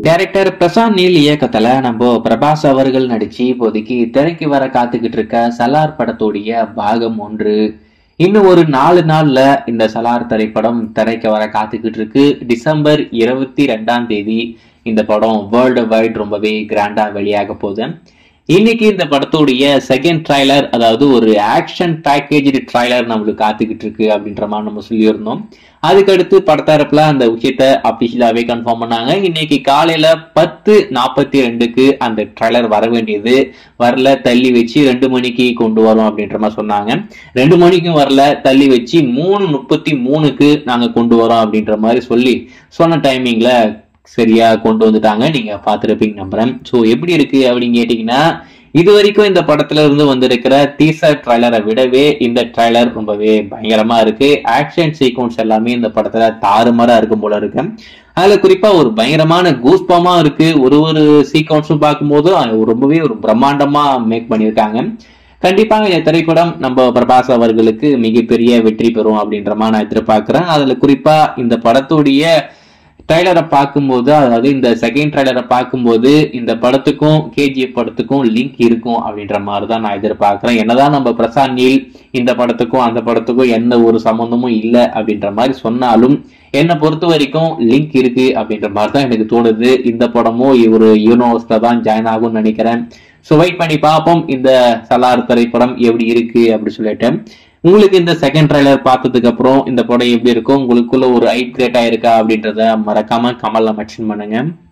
director Prashanth Neil இயக்கத்துல நம்ம பிரபாஸ் அவர்கள் நடிச்சு இப்போதைக்கு திரைக்கு வர காத்துக்கிட்டு இருக்க சலார் படத்துடைய பாகம் ஒன்று இன்னும் ஒரு நாலு நாள்ல இந்த சலார் திரைப்படம் திரைக்கு வர காத்துக்கிட்டு இருக்கு டிசம்பர் இருபத்தி ரெண்டாம் தேதி இந்த படம் வேர்ல்டு வைட் ரொம்பவே கிராண்டா வெளியாக போகுது இன்னைக்கு இந்த படத்துடைய செகண்ட் ட்ரைலர் அதாவது ஒரு ஆக்ஷன் பேக்கேஜ் ட்ரைலர் நம்மளுக்கு காத்துக்கிட்டு இருக்கு அப்படின்ற மாதிரி நம்ம சொல்லியிருந்தோம் அதுக்கடுத்து படத்தரப்புல அந்த விஷயத்த அபிஷியலாவே கன்ஃபார்ம் பண்ணாங்க இன்னைக்கு காலையில பத்து நாற்பத்தி ரெண்டுக்கு அந்த ட்ரைலர் வர வேண்டியது வரல தள்ளி வச்சு ரெண்டு மணிக்கு கொண்டு வரோம் அப்படின்ற மாதிரி சொன்னாங்க ரெண்டு மணிக்கும் வரல தள்ளி வச்சு மூணு முப்பத்தி மூணுக்கு நாங்க கொண்டு வரோம் அப்படின்ற மாதிரி சொல்லி சொன்ன டைமிங்ல சரியா கொண்டு வந்துட்டாங்க நீங்க பார்த்துருப்பீங்க நம்புறேன் ஸோ எப்படி இருக்கு அப்படின்னு கேட்டீங்கன்னா இது வரைக்கும் இந்த படத்துல இருந்து வந்திருக்கிற டீசர் ட்ரைலரை விடவே இந்த ட்ரைலர் ரொம்பவே பயங்கரமா இருக்கு ஆக்ஷன் சீக்வன்ஸ் எல்லாமே இந்த படத்துல தாறுமாறா இருக்கும் போல இருக்கு அதுல குறிப்பா ஒரு பயங்கரமான கூஸ்பமா இருக்கு ஒரு ஒரு சீக்வன்ஸும் பார்க்கும்போது அது ரொம்பவே ஒரு பிரம்மாண்டமா மேக் பண்ணியிருக்காங்க கண்டிப்பாக இந்த திரைப்படம் நம்ம பிரபாஸ் அவர்களுக்கு மிகப்பெரிய வெற்றி பெறும் அப்படின்ற மாதிரி நான் எதிர்பார்க்கிறேன் அதுல குறிப்பா இந்த படத்துடைய ட்ரைலரை பார்க்கும்போது அதாவது இந்த செகண்ட் ட்ரைலரை பார்க்கும்போது இந்த படத்துக்கும் கேஜிஎஃப் படத்துக்கும் லிங்க் இருக்கும் அப்படின்ற மாதிரி தான் நான் எதிர்பார்க்கிறேன் என்னதான் நம்ம பிரசாந்த் நீல் இந்த படத்துக்கும் அந்த படத்துக்கும் எந்த ஒரு சம்மந்தமும் இல்லை அப்படின்ற மாதிரி சொன்னாலும் என்னை பொறுத்த வரைக்கும் லிங்க் இருக்கு அப்படின்ற மாதிரி தான் எனக்கு தோணுது இந்த படமும் ஒரு யூனிவர்ஸ்ல தான் ஜாயின் ஆகும்னு நினைக்கிறேன் ஸோ வெயிட் பண்ணி பார்ப்போம் இந்த சலார் திரைப்படம் எப்படி இருக்கு அப்படி சொல்லிட்டு உங்களுக்கு இந்த செகண்ட் ட்ரைலர் பார்த்ததுக்கு அப்புறம் இந்த படம் எப்படி இருக்கும் உங்களுக்குள்ள ஒரு ஐ கிரியேட் ஆயிருக்கா அப்படின்றத மறக்காம கமல்ல மென்ஷன் பண்ணுங்க